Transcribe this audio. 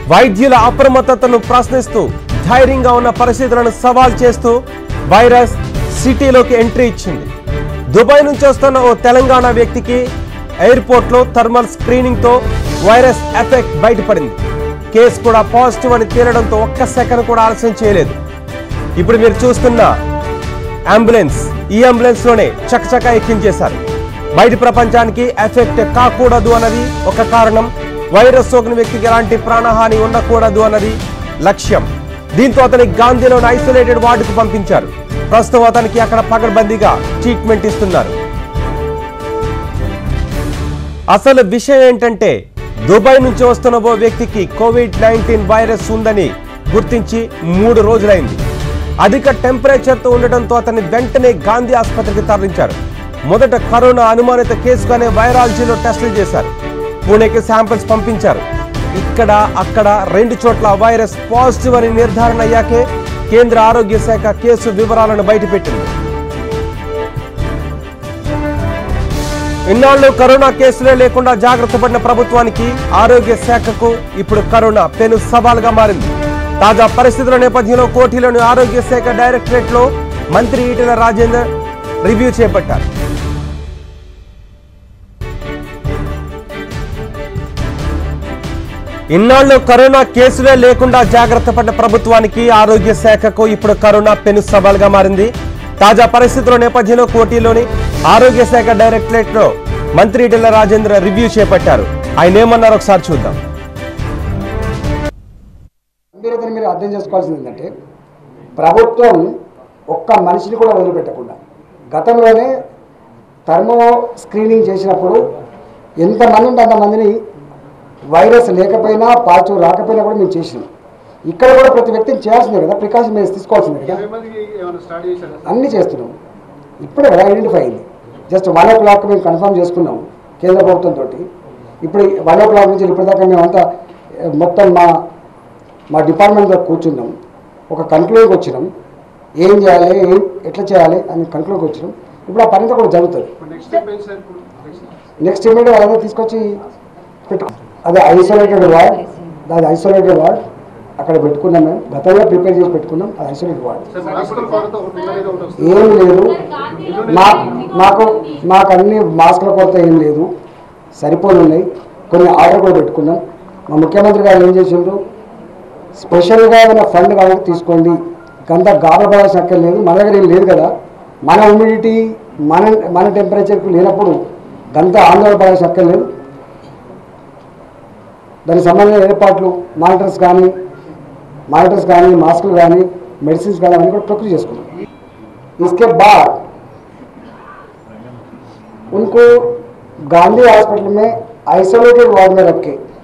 వైద్యుల అప్రమత్తతను ప్రశ్నిస్తూ ధైర్యంగా ఉన్న పరిస్థితులను సవాల్ చేస్తూ వైరస్ సిటీలోకి ఎంట్రీ ఇచ్చింది దుబాయ్ నుంచి వస్తున్న ఓ తెలంగాణ వ్యక్తికి ఎయిర్పోర్ట్లో థర్మల్ స్క్రీనింగ్తో వైరస్ ఎఫెక్ట్ బయటపడింది కేసు కూడా పాజిటివ్ అని తేలడంతో ఒక్క సెకండ్ కూడా ఆలస్యం చేయలేదు ఇప్పుడు మీరు చూస్తున్న అంబులెన్స్ ఈ అంబులెన్స్ లోనే చకచక ఎక్కించేశారు బయట ప్రపంచానికి ఎఫెక్ట్ కాకూడదు అన్నది ఒక కారణం వైరస్ సోకిన వ్యక్తికి ఎలాంటి ప్రాణహాని ఉండకూడదు అన్నది లక్ష్యం దీంతో అతని గాంధీలోని ఐసోలేటెడ్ వార్డుకు పంపించారు ప్రస్తుతం అతనికి అక్కడ పగడ్బందీగా ట్రీట్మెంట్ ఇస్తున్నారు అసలు విషయం ఏంటంటే దుబాయ్ నుంచి వస్తున్న ఓ వ్యక్తికి కోవిడ్ నైన్టీన్ వైరస్ ఉందని గుర్తించి మూడు రోజులైంది అధిక టెంపరేచర్తో ఉండటంతో అతన్ని వెంటనే గాంధీ ఆసుపత్రికి తరలించారు మొదట కరోనా అనుమానిత కేసుగానే వైరాలజీలో టెస్టులు చేశారు పూణేకి శాంపిల్స్ పంపించారు ఇక్కడ అక్కడ రెండు చోట్ల వైరస్ పాజిటివ్ అని నిర్ధారణ అయ్యాకే కేంద్ర ఆరోగ్య శాఖ కేసు వివరాలను బయటపెట్టింది ఇన్నాళ్ళు కరోనా కేసులే లేకుండా జాగ్రత్త పడిన ప్రభుత్వానికి ఆరోగ్య శాఖకు ఇప్పుడు కరోనా పెను సవాల్గా మారింది తాజా పరిస్థితుల నేపథ్యంలో కోఠిలోని ఆరోగ్య శాఖ డైరెక్టరేట్ లో మంత్రి ఈటెల రాజేందర్ రివ్యూ చేపట్టారు ఇన్నాళ్ళు కరోనా కేసులే లేకుండా జాగ్రత్త పడ్డ ప్రభుత్వానికి ఆరోగ్య శాఖకు ఇప్పుడు కరోనా పెను సవాల్గా మారింది తాజా పరిస్థితుల నేపథ్యంలో కోటిలోని ఆరోగ్య శాఖ డైరెక్టరేట్ లో మంత్రి ఈటెల రాజేంద్ర రివ్యూ చేపట్టారు ఆయన ఏమన్నారో ఒకసారి చూద్దాం గంభీరతను మీరు అర్థం చేసుకోవాల్సింది ఏంటంటే ప్రభుత్వం ఒక్క మనిషిని కూడా వదిలిపెట్టకుండా గతంలోనే థర్మో స్క్రీనింగ్ చేసినప్పుడు ఎంతమంది ఉంటే అంతమందిని వైరస్ లేకపోయినా పాజిటివ్ రాకపోయినా కూడా మేము చేసినాం ఇక్కడ కూడా ప్రతి వ్యక్తిని చేయాల్సిందే కదా ప్రికాషన్ మేము తీసుకోవాల్సిందే కదా అన్నీ చేస్తున్నాం ఇప్పుడే కదా ఐడెంటిఫై అయింది జస్ట్ వన్ ఓ క్లాక్ మేము కన్ఫర్మ్ చేసుకున్నాం కేంద్ర ప్రభుత్వంతో ఇప్పుడు వన్ ఓ క్లాక్ నుంచి ఇప్పటిదాకా మేమంతా ఏ, మొత్తం మా మా డిపార్ట్మెంట్లో కూర్చున్నాం ఒక కన్క్లూడ్కి వచ్చినాం ఏం చేయాలి ఏం ఎట్లా చేయాలి అని కన్క్లూడ్కి వచ్చినాం ఇప్పుడు ఆ పనితో కూడా జరుగుతుంది నెక్స్ట్ ఇమీడియట్ వాళ్ళందరూ తీసుకొచ్చి పెట్టు అదే ఐసోలేటెడ్ వార్డ్ అది ఐసోలేటెడ్ వార్డ్ అక్కడ పెట్టుకున్నాం మేము గతంలో ప్రిపేర్ చేసి పెట్టుకున్నాం అది ఐసోలేటెడ్ వార్డ్ ఏం లేదు మా మాకు మాకు అన్ని మాస్కుల కొరత ఏం లేదు సరిపోయి ఉన్నాయి కొన్ని ఆర్డర్ కూడా పెట్టుకున్నాం మా ముఖ్యమంత్రి గారు ఏం చేసిండ్రు స్పెషల్గా ఏమైనా ఫండ్ కావాలి తీసుకోండి గంత గాబరపడాల్సిన అక్కర్ లేదు మన దగ్గర ఏం లేదు కదా మన హ్యూమిడిటీ మన మన టెంపరేచర్కి లేనప్పుడు గంత ఆందోళన పడాల్సిన అక్కర్ లేదు దానికి సంబంధించిన ఏర్పాట్లు మానిటర్స్ కానీ మానిటర్స్ కానీ మాస్కులు కానీ మెడిసిన్స్ కానీ అవన్నీ కూడా ప్రకృతి చేసుకున్నాం इसके बाद उनको गांधी हॉस्पिटल में आइसोलेटेड वार्ड में रख के